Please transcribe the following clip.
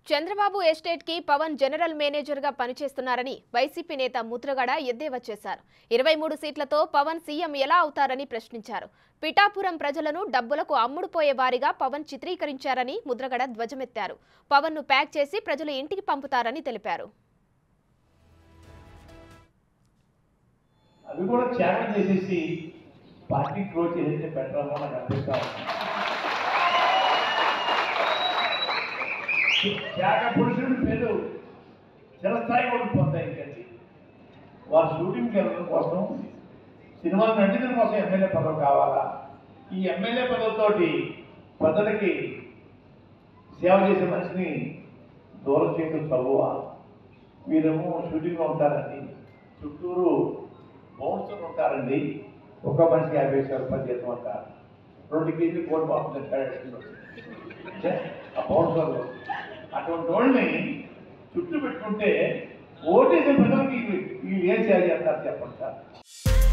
Chandrababu estate కి Pawan general manager గా పనిచేస్తున్నారని వైసీపీ నేత ముద్రగడ ఎద్దేవా చేశారు ఇరవై మూడు సీట్లతో పవన్ సీఎం ఎలా అవుతారని ప్రశ్నించారు పిఠాపురం ప్రజలను డబ్బులకు అమ్ముడుపోయే వారిగా పవన్ చిత్రీకరించారని ముద్రగడ ధ్వజమెత్తారు పవన్ ను ప్యాక్ చేసి ప్రజలు ఇంటికి పంపుతారని తెలిపారు అవి కూడా త్యాగం చేసేసి పార్టీ గ్రో చేసేస్తే బెటర్ అని నాకు అనిపిస్తా ఉంది. త్యాగ పురుషుడి పేరు చిరస్థాయి కూడా పొందాయి ఇంకండి వారు షూటింగ్కి వెళ్ళడం కోసం సినిమా నటించడం కోసం ఎమ్మెల్యే పదవి కావాలా ఈ ఎమ్మెల్యే పదవితోటి ప్రజలకి సేవ చేసే మనిషిని దూరం చేయడం చదువు వీరేమో షూటింగ్లో ఉంటారండి చుట్టూరు బౌన్సర్లు ఉంటారండి ఒక్క మనిషికి యాభై వేల రూపాయలు జీతం అంటారు రెండు కేజీలు కోడి బాబు తెచ్చాడు ఆ బౌన్సర్లు అటువంటి వాళ్ళని చుట్టూ పెట్టుకుంటే ఓటేసే ప్రజలకి వీళ్ళు ఏం చేయాలి అంటారు చెప్పండి సార్